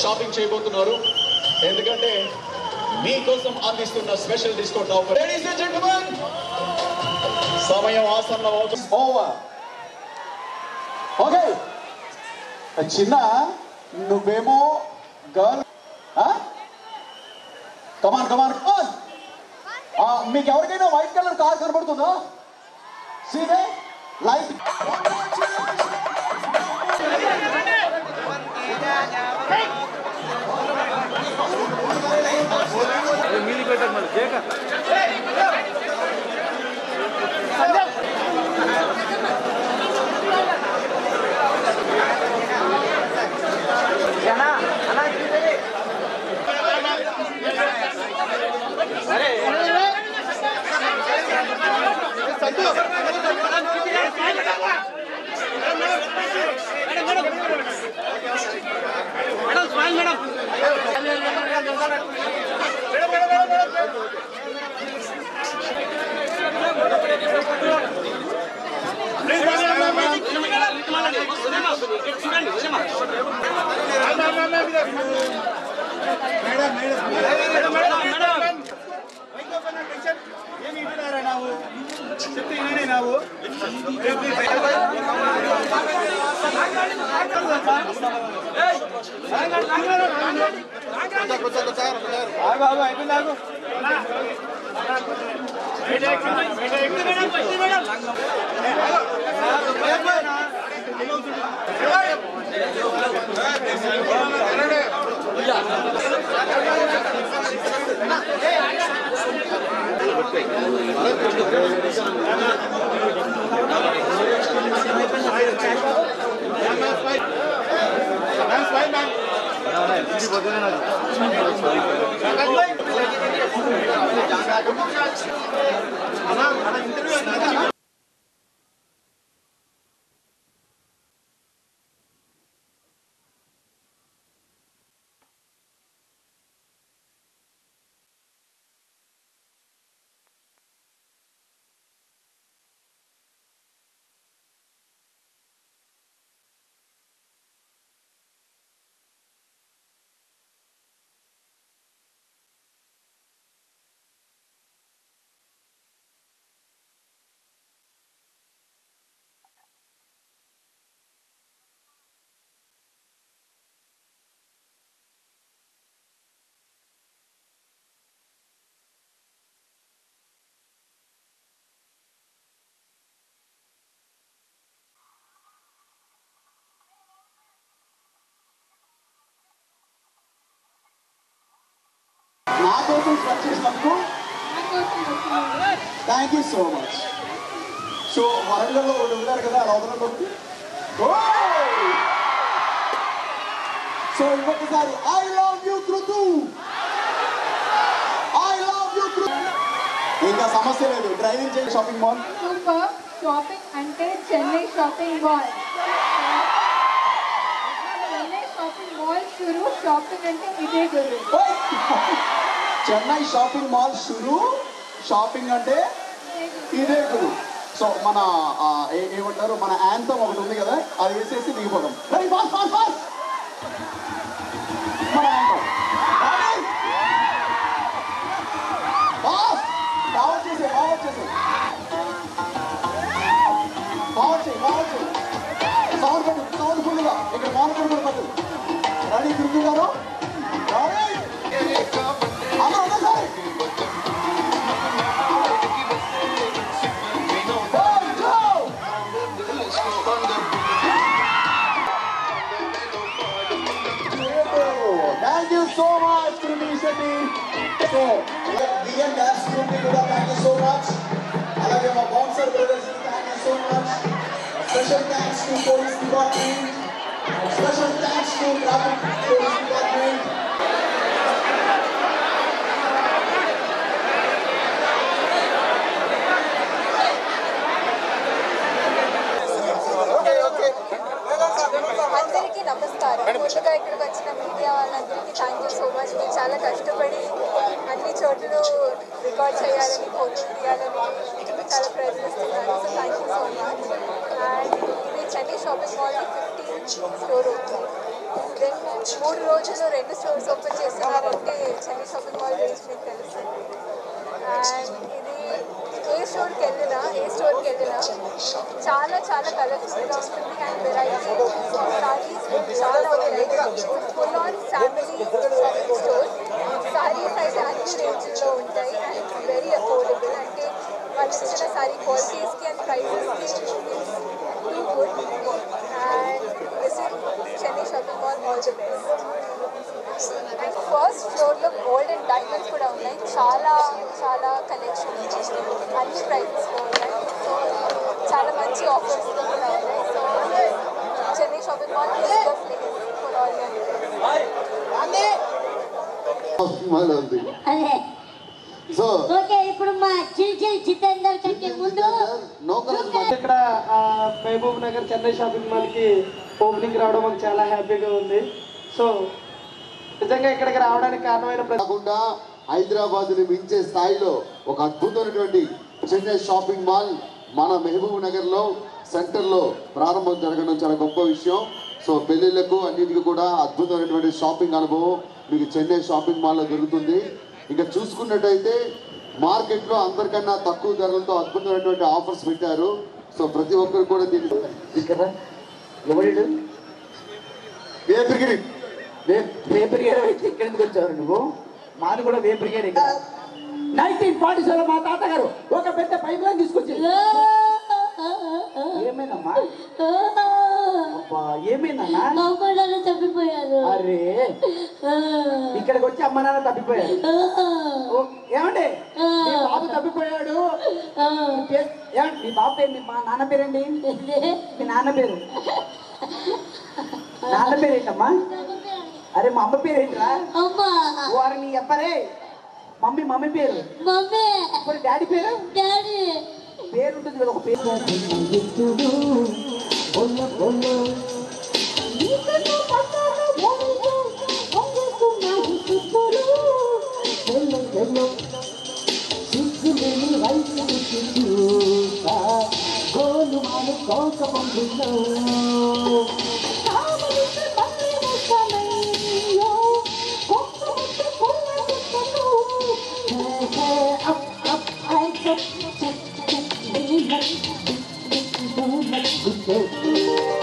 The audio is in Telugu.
షాపింగ్ చేయబోతున్నారు ఎందుకంటే మీకోసం అందిస్తున్న special discount offer ladies and gentlemen సమయం ఆసన్నం అవుతుంది ఓవర్ ఓకే చిన్న నువ్వేమో గర్ల్ కమాన్ కమాన్ కమాన్ మీకు ఎవరికైనా వైట్ కలర్ కార్ కనబడుతుందా సీదే లైట్ నా కోసం స్పెక్ట్ చేసినందుకు thank you so much so వరంగల్లో ఒకటి ఉన్నారు కదా అలా వదలండి ఒకటి సో ఇంకొకసారి I love you Kritu I love you Kritu ఇంకా సమస్య లేదు డ్రైవింగ్ చేయండి షాపింగ్ మాల్ సూపర్ షాపింగ్ అంటే Chennai shopping mall Chennai shopping mall షురు షాపింగ్ అంటే ఇదే గురు చెన్నై షాపింగ్ మాల్ షురు షాపింగ్ అంటే ఇదే గురు సో మన ఆ, ఏ- ఏమంటారు మన యాంతం ఒకటి ఉంది కదా అది వేసేసి దిగిపోదాం రెడీ ఫాస్ట్ ఫాస్ట్ ఫాస్ట్ మన యాంతం ఫాస్ట్ ఫార్వర్డ్ చేసే ఫార్వర్డ్ చేసే ఫార్వర్డ్ చేయి ఫార్వర్డ్ చేయి సౌండ్ పెట్టు సౌండ్ ఫుల్గా ఇక్కడ మానిటర్ కూడా పెట్టు రెడీ కృతి గారు రెడీ అందరూ ఒకసారి One, two. Thank you so much, Kriti Shetty. So, VN Dance Group ని కూడా thank you so much. అలాగే మా bouncer brothers thank you so much special thanks to police department special thanks to traffic police department అందరికీ నమస్కారం ముందుగా ఇక్కడికి వచ్చిన మీడియా వాళ్ళందరికీ థ్యాంక్ యూ సో మచ్ మీరు చాలా కష్టపడి అన్ని చోట్ల రికార్డ్ చేయాలని ఫోటోలు తీయాలని చాలా ప్రయత్నిస్తున్నారు so thank you so much and ఇది Chennai shopping mall fifteen store అవుతుంది దెన్ మూడు రోజులు రెండు స్టోర్స్ ఓపెన్ చేస్తున్నారంటే చెన్నై షాపింగ్ మాల్ గురించి మీకు తెలుస్తుంది అండ్ ఇది ఏ స్టోర్కి వెళ్ళినా ఏ స్టోర్కి వెళ్ళినా చాలా చాలా కలర్ఫుల్గా ఉంటుంది అండ్ వెరైటీ సారీస్ చాలా ఉంటాయి full on family shopping store saris అయితే అన్ని రేంజ్లో ఉంటాయి అండ్ వెరీ అఫోర్డబుల్ అంటే వాళ్ళు ఇచ్చిన సారీ క్వాలిటీస్కి అండ్ ప్రైసెస్కి too good and visit Chennai shopping mall all the best and first ఫ్లోర్లో గోల్డ్ అండ్ డైమండ్స్ కూడా ఉన్నాయి చాలా చాలా కలెక్షన్ అన్ని ప్రైజెస్లో ఉన్నాయి సో చాలా మంచి ఆఫర్స్లో కూడా ఉన్నాయి so Chennai shopping mall is the place for all మళ్ళీ ఉంది అదే సో ఓకే ఇప్పుడు మా చిల్ చిల్ జితేందర్ కంటే ముందు నౌకర్ ఇక్కడ ఆ, మహబూబ్ నగర్ చెన్నై షాపింగ్ మాల్కి ఓపెనింగ్ రావడం మాకు చాలా హ్యాపీగా ఉంది సో నిజంగా ఇక్కడికి రావడానికి కారణమైన ప్రతి కాకుండా హైదరాబాద్ ని మించే స్థాయిలో ఒక అద్భుతమైనటువంటి చెన్నై షాపింగ్ మాల్ మన మహబూబ్ నగర్ లో సెంటర్ లో ప్రారంభం జరగడం చాలా గొప్ప విషయం సో పెళ్లిళ్లకు అన్నిటికీ కూడా అద్భుతమైనటువంటి షాపింగ్ అనుభవం మీకు చెన్నై షాపింగ్ మాల్ లో దొరుకుతుంది ఇక చూసుకున్నట్టయితే మార్కెట్ లో అందరికన్నా తక్కువ ధరలతో అద్భుతమైనటువంటి ఆఫర్స్ పెట్టారు సో ప్రతి ఒక్కరు కూడా దీన్ని ఇక్కడ ఎవడు వేపిగిరి వేపరిగేర అయితే ఇక్కడ ఎందుకు వచ్చావు నువ్వు మాది కూడా వేపరిగేర ఇక్కడ నైన్టీన్ ఫార్టీ సెవెన్ మా తాతగారు ఒక పెద్ద పైప్ లైన్ తీసుకొచ్చి ఏమైందమ్మా అబ్బా ఏమైందన్నా నవ్వుకోవడానికి తప్పిపోయారు అరే ఇక్కడికి వచ్చి అమ్మ నాన్న తప్పిపోయారు ఓ, ఏమండి మీ బాబు తప్పిపోయాడు మీ పేరు- ఏమండి మీ బాబు పేరు మీ మా నాన్న పేరేంటి మీ నాన్న పేరు నాన్న పేరు ఏంటమ్మా అరే మా అమ్మ పేరు ఏంట్రా అమ్మా వారు నీ చెప్పరే మమ్మీ మమ్మీ పేరు మమ్మీ ఇప్పుడు డాడీ పేరు డాడీ పేరు ఉంటుంది కదా ఒక పేరు Up, up,